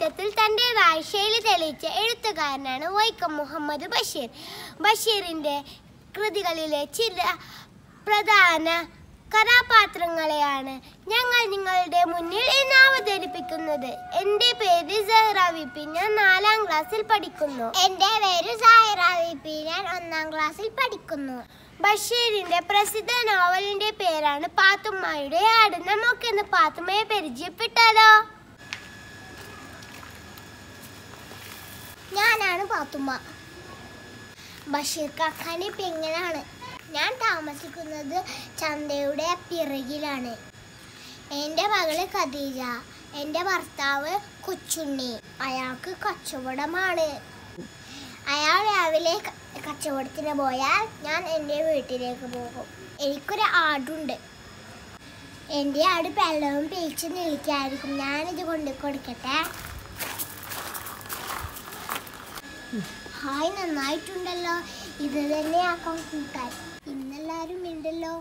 കാലഘട്ടത്തിൽ തൻ്റെതായ ശൈലി തെളിയിച്ച എഴുത്തുകാരനാണ് വൈക്കം മുഹമ്മദ് ബഷീർ ബഷീറിൻ്റെ കൃതികളിലെ ചില പ്രധാന കഥാപാത്രങ്ങളെയാണ് ഞങ്ങൾ നിങ്ങളുടെ മുന്നിൽ ഇന്ന് അവതരിപ്പിക്കുന്നത് എൻ്റെ പേര് സഹ്റ വിപി ഞാൻ നാലാം ക്ലാസ്സിൽ പഠിക്കുന്നു എൻ്റെ പേര് സാഹിറ വിപി ഞാൻ ഒന്നാം ക്ലാസ്സിൽ പഠിക്കുന്നു ബഷീറിന്റെ പ്രസിദ്ധ നോവലിന്റെ പേരാണ് പാത്തുമ്മയുടെ ആട് നമുക്കിന്ന് പാത്തുമ്മയെ പരിചയപ്പെട്ടാലോ ഞാനാണ് പാത്തുമ്മ ബഷീർ കാക്കാന്റെ പെങ്ങനാണ് ഞാൻ താമസിക്കുന്നത് ചന്തയുടെ പിറകിലാണ് എൻ്റെ മകള് ഖദീജ എൻ്റെ ഭർത്താവ് കൊച്ചുണ്ണി അയാൾക്ക് കച്ചവടമാണ് അയാൾ രാവിലെ ക- കച്ചവടത്തിന് പോയാൽ ഞാൻ എൻ്റെ വീട്ടിലേക്ക് പോകും എനിക്കൊരു ആടുണ്ട് എൻ്റെ ആട് വെള്ളവും പിഴിച്ച് നിൽക്കായിരിക്കും ഞാനിത് കൊണ്ട് കൊടുക്കട്ടെ ഹായ് നന്നായിട്ടുണ്ടല്ലോ ഇത് തന്നെയാക്കാം കൂട്ടാൻ ഇന്നെല്ലാരും ഉണ്ടല്ലോ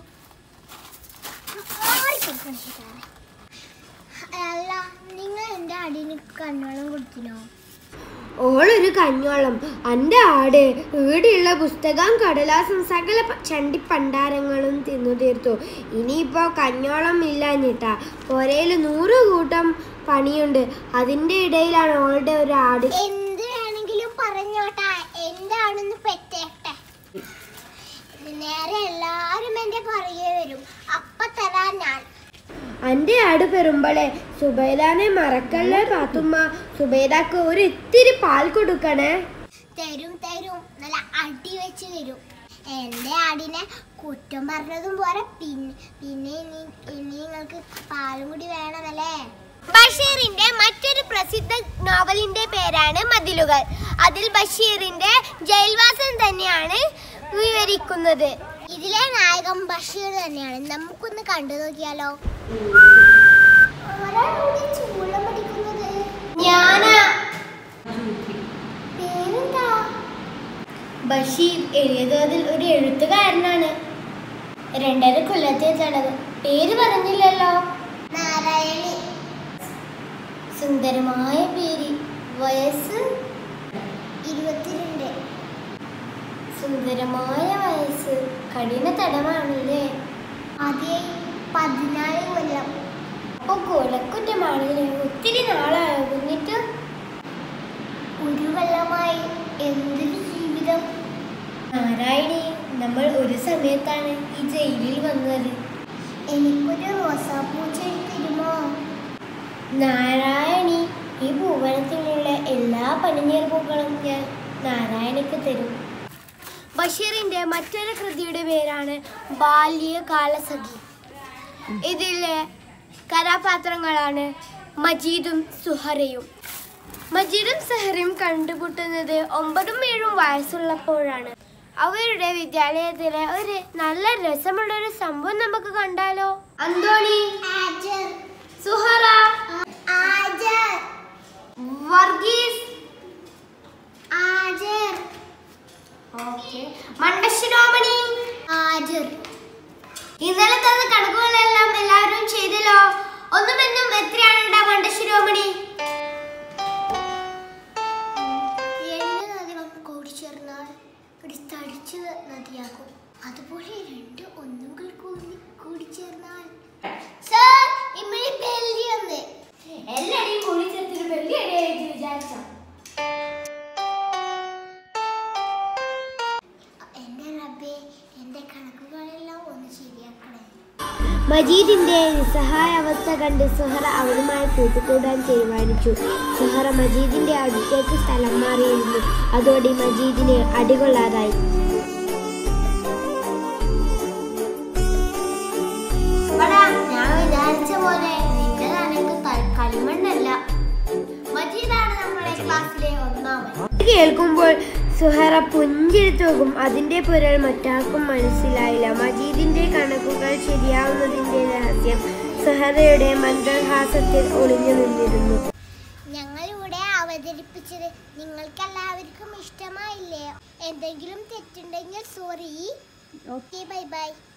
ആർക്കും കൃഷിക്കാരൻ. അല്ല നിങ്ങൾ എൻ്റെ ആടിന് കണ്ണോളം കൊടുത്തിനോ ഓളൊരു കഞ്ഞോളം അന്റെ ആട് ഈടെയുള്ള പുസ്തകം കടലാസും സകല പ- ചണ്ടി പണ്ടാരങ്ങളും തിന്നു തീർത്തു ഇനിയിപ്പോ കഞ്ഞോളം ഇല്ലാഞ്ഞിട്ടാ പുരയിൽ നൂറ് കൂട്ടം പണിയുണ്ട് അതിന്റെ ഇടയിലാണ് ഓളുടെ ഒരു ആട് എന്ത് വേണമെങ്കിലും പറഞ്ഞോട്ടെ എൻ്റെ ആണെന്ന് പെറ്റേട്ടെ നേരെ എല്ലാരും എൻ്റെ പുറകെ വരും അപ്പ തരാൻ ഞാൻ അന്റെ ആട് പെറുമ്പളെ സുബൈദാനെ മറക്കല്ലേ പാത്തുമ്മ സുബൈദാക്ക് ഒരു ഇത്തിരി പാൽ കൊടുക്കണേ തരും തരും നല്ല അടി വെച്ച് തരും എൻ്റെ ആടിനെ കുറ്റം പറഞ്ഞതും പോരാ പിന്നെ പിന്നെ ഇനി ഇനി നിങ്ങൾക്ക് പാലും കൂടി വേണമല്ലേ ബഷീറിന്റെ മറ്റൊരു പ്രസിദ്ധ നോവലിന്റെ പേരാണ് മതിലുകൾ അതിൽ ബഷീറിന്റെ ജയിൽവാസം തന്നെയാണ് വിവരിക്കുന്നത് ഇതിലെ നായകൻ ബഷീർ തന്നെയാണ് നമുക്കൊന്ന് കണ്ടു നോക്കിയാലോ ഞാനാ പേരെന്താ ബഷീർ എഴുതിയതിൽ ഒരു എഴുത്തുകാരനാണ് രണ്ടര കൊല്ലത്തെ തടവ് പേര് പറഞ്ഞില്ലല്ലോ നാരായണി സുന്ദരമായ പേര് വയസ്സ് ഇരുപത്തിരണ്ട് സുന്ദരമായ വയസ്സ് കഠിന തടവാണല്ലേ അതേ പതിനാല് കൊല്ലം അപ്പൊ കൊലക്കുറ്റമാണല്ലേ ഒത്തിരി നാളാകുന്നിട്ട് ഒരു കൊല്ലമായി എന്തൊരു ജീവിതം നാരായണി നമ്മൾ ഒരു സമയത്താണ് ഈ ജയിലിൽ വന്നത് എനിക്കൊരു റോസാപ്പൂ ചെടി തരുമോ നാരായണി ഈ ഭൂവനത്തിലുള്ള എല്ലാ പനിനീർ പൂക്കളും ഞാൻ നാരായണിക്ക് തരും ബഷീറിന്റെ മറ്റൊരു കൃതിയുടെ പേരാണ് ബാല്യകാലസഖി ഇതിലെ കഥാപാത്രങ്ങളാണ് മജീദും സുഹറയും മജീദും സുഹറയും കണ്ടുമുട്ടുന്നത് ഒമ്പതും ഏഴും വയസ്സുള്ളപ്പോഴാണ് അവരുടെ വിദ്യാലയത്തിലെ ഒരു നല്ല രസമുള്ള ഒരു സംഭവം നമുക്ക് കണ്ടാലോ അന്തോണി സുഹറ വർഗീസ് മണ്ടശിരോമണി ഇന്നലെ തന്ന കണക്കുകളെല്ലാം എല്ലാവരും ചെയ്തല്ലോ ഒന്നുമെന്നും എത്രയാണ് ഇടാ മണ്ടശിരോമണി രണ്ട് നദികൾ കൂടിച്ചേർന്നാൽ ഒരു തടിച്ച നദിയാകും അതുപോലെ രണ്ട് ഒന്നുകൾ കൂടി കൂടിച്ചേർന്നാൽ സർ ഇമ്മഴി ബെല്ലി ഒന്ന് എല്ലാരെയും കൂടി ചേർത്തിട്ട് ബെല്ലി അടിയായിട്ട് വിചാരിച്ച എന്റെ റബ്ബേ എന്റെ കണക്കുകളെല്ലാം ഒന്ന് ശരിയാക്കണേ മജീദിന്റെ നിസ്സഹായ അവസ്ഥ കണ്ട് സുഹറ അവനുമായി കൂട്ടുകൂടാൻ തീരുമാനിച്ചു സുഹറ മജീദിന്റെ അടുത്തേക്ക് സ്ഥലം മാറിയിരുന്നു അതോടെ മജീദിന് അടികൊള്ളാതായി എടാ, ഞാൻ വിചാരിച്ച പോലെ നിന്റെ നനക്ക് ത- കളിമണ്ണല്ല മജീദാണ് നമ്മുടെ ക്ലാസ്സിലെ ഒന്നാമൻ ഇത് കേൾക്കുമ്പോൾ സുഹറ പുഞ്ചിരിച്ചു നോക്കും അതിന്റെ പുരൾ മറ്റാർക്കും മനസ്സിലായില്ല മജീദിന്റെ കണക്കുകൾ ശരിയാവുന്നതിന്റെ രഹസ്യം സുഹറയുടെ മന്ത്രഹാസത്തിൽ ഒളിഞ്ഞു നിന്നിരുന്നു ഞങ്ങളിവിടെ അവതരിപ്പിച്ചത് നിങ്ങൾക്കെല്ലാവർക്കും ഇഷ്ടമായില്ലേ എന്തെങ്കിലും തെറ്റുണ്ടെങ്കിൽ സോറി ഓക്കെ ബൈ ബൈ